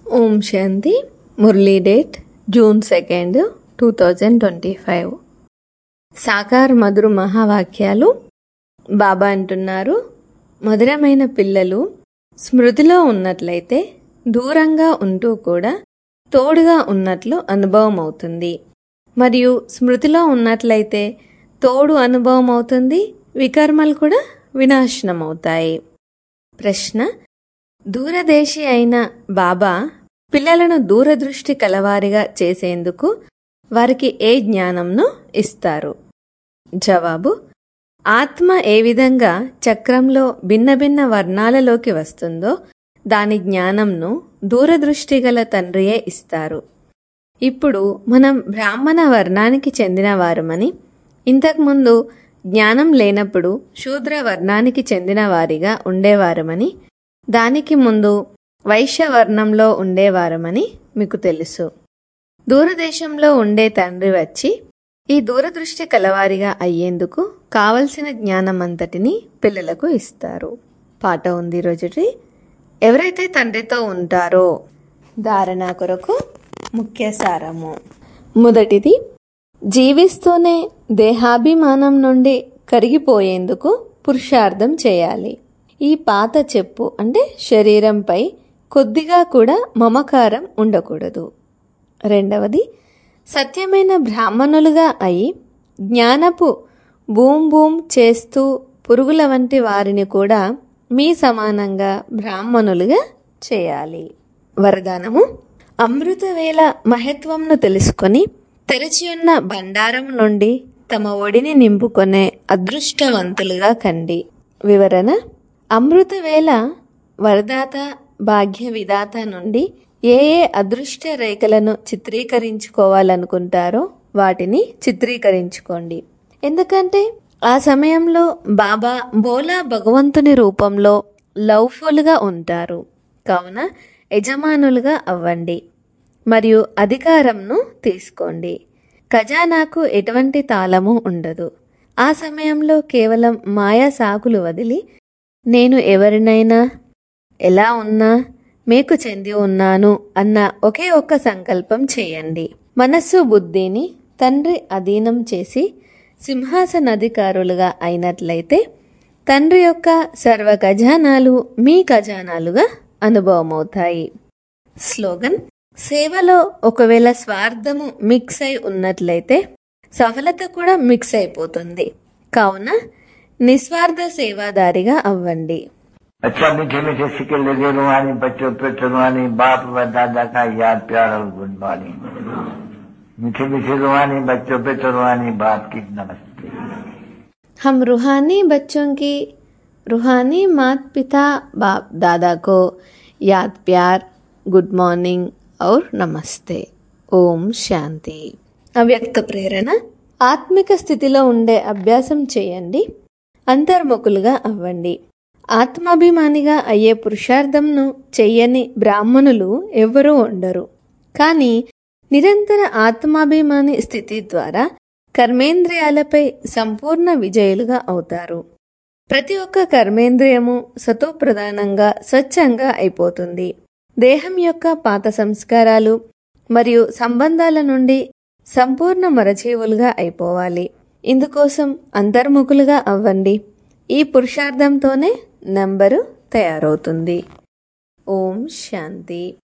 ఓం శాంతి Murali date June second two thousand twenty five సాకార్ మధురు మహావాక్యాలు బాబా అంటున్నారు మధురమైన పిల్లలు స్మృతిలో ఉన్నట్లయితే దూరంగా ఉంటూ కూడా తోడుగా ఉన్నట్లు అనుభవం అవుతుంది మరియు స్మృతిలో ఉన్నట్లయితే తోడు అనుభవం అవుతుంది వికర్మలు కూడా వినాశనం అవుతాయి ప్రశ్న దూరదేశి అయిన బాబా పిల్లలను దూరదృష్టి కలవారిగా చేసేందుకు వారికి ఏ జ్ఞానంను ఇస్తారు జవాబు ఆత్మ ఏ విధంగా చక్రంలో భిన్న భిన్న వర్ణాలలోకి వస్తుందో దాని జ్ఞానంను దూరదృష్టి గల తండ్రియే ఇస్తారు ఇప్పుడు మనం బ్రాహ్మణ వర్ణానికి చెందిన వారమని ఇంతకుముందు జ్ఞానం లేనప్పుడు శూద్ర వర్ణానికి చెందిన వారిగా ఉండేవారమని దానికి ముందు వైశ్య వర్ణంలో ఉండేవారమని మీకు తెలుసు దూరదేశంలో ఉండే తండ్రి వచ్చి ఈ దూరదృష్టి కలవారిగా అయ్యేందుకు కావలసిన జ్ఞానమంతటిని పిల్లలకు ఇస్తారు పాట ఉంది రోజుటి ఎవరైతే తండ్రితో ఉంటారో ధారణ కొరకు ముఖ్య సారము మొదటిది జీవిస్తూనే దేహాభిమానం నుండి కరిగిపోయేందుకు పురుషార్థం చేయాలి ఈ పాత చెప్పు అంటే శరీరంపై కొద్దిగా కూడా మమకారం ఉండకూడదు రెండవది సత్యమైన బ్రాహ్మణులుగా అయి జ్ఞానపు బూమ్ బూమ్ చేస్తూ పురుగుల వంటి వారిని కూడా మీ సమానంగా బ్రాహ్మణులుగా చేయాలి వరదానము అమృతవేళ మహత్వంను తెలుసుకొని తెరచి ఉన్న బండారం నుండి తమ ఒడిని నింపుకొనే అదృష్టవంతులుగా కండి వివరణ అమృతవేళ వరదాత భాగ్య విధాత నుండి ఏ ఏ అదృష్ట రేఖలను చిత్రీకరించుకోవాలనుకుంటారో వాటిని చిత్రీకరించుకోండి ఎందుకంటే ఆ సమయంలో బాబా బోలా భగవంతుని రూపంలో లవ్ఫుల్గా ఉంటారు కావున యజమానులుగా అవ్వండి మరియు అధికారంను తీసుకోండి ఖజానాకు ఎటువంటి తాళము ఉండదు ఆ సమయంలో కేవలం మాయా సాకులు వదిలి నేను ఎవరినైనా ఎలా ఉన్నా మీకు చెంది ఉన్నాను అన్న ఒకే ఒక్క సంకల్పం చేయండి మనస్సు బుద్ధిని తండ్రి అధీనం చేసి సింహాసనాధికారులుగా అయినట్లయితే తండ్రి యొక్క సర్వ ఖజానాలు మీ ఖజానాలుగా అనుభవమవుతాయి స్లోగన్ సేవలో ఒకవేళ స్వార్థము మిక్స్ అయి ఉన్నట్లయితే సఫలత కూడా మిక్స్ అయిపోతుంది కావున నిస్వార్థ సేవాదారిగా అవ్వండి अच्छा मीठे मीठे सिक्के लगे रुहानी बच्चों पे रुहानी बाप व दादा का याद प्यार और गुड मॉर्निंग मीठे मीठे रुहानी बच्चों पे रुहानी बाप की नमस्ते हम रूहानी बच्चों की रूहानी मात पिता बाप दादा को याद प्यार गुड मॉर्निंग और నమస్తే ఓం శాంతి అవ్యక్త ప్రేరణ ఆత్మిక స్థితిలో ఉండే అభ్యాసం చేయండి అంతర్ముఖులుగా అవ్వండి ఆత్మాభిమానిగా అయ్యే పురుషార్థంను చెయ్యని బ్రాహ్మణులు ఎవ్వరూ ఉండరు కానీ నిరంతర ఆత్మాభిమాని స్థితి ద్వారా కర్మేంద్రియాలపై సంపూర్ణ విజయులుగా అవుతారు ప్రతి ఒక్క కర్మేంద్రియము సతో ప్రధానంగా స్వచ్ఛంగా అయిపోతుంది దేహం యొక్క పాత సంస్కారాలు మరియు సంబంధాల నుండి సంపూర్ణ మరజీవులుగా అయిపోవాలి ఇందుకోసం అంతర్ముఖులుగా అవ్వండి ఈ పురుషార్థంతోనే నంబరు తయారవుతుంది ఓం శాంతి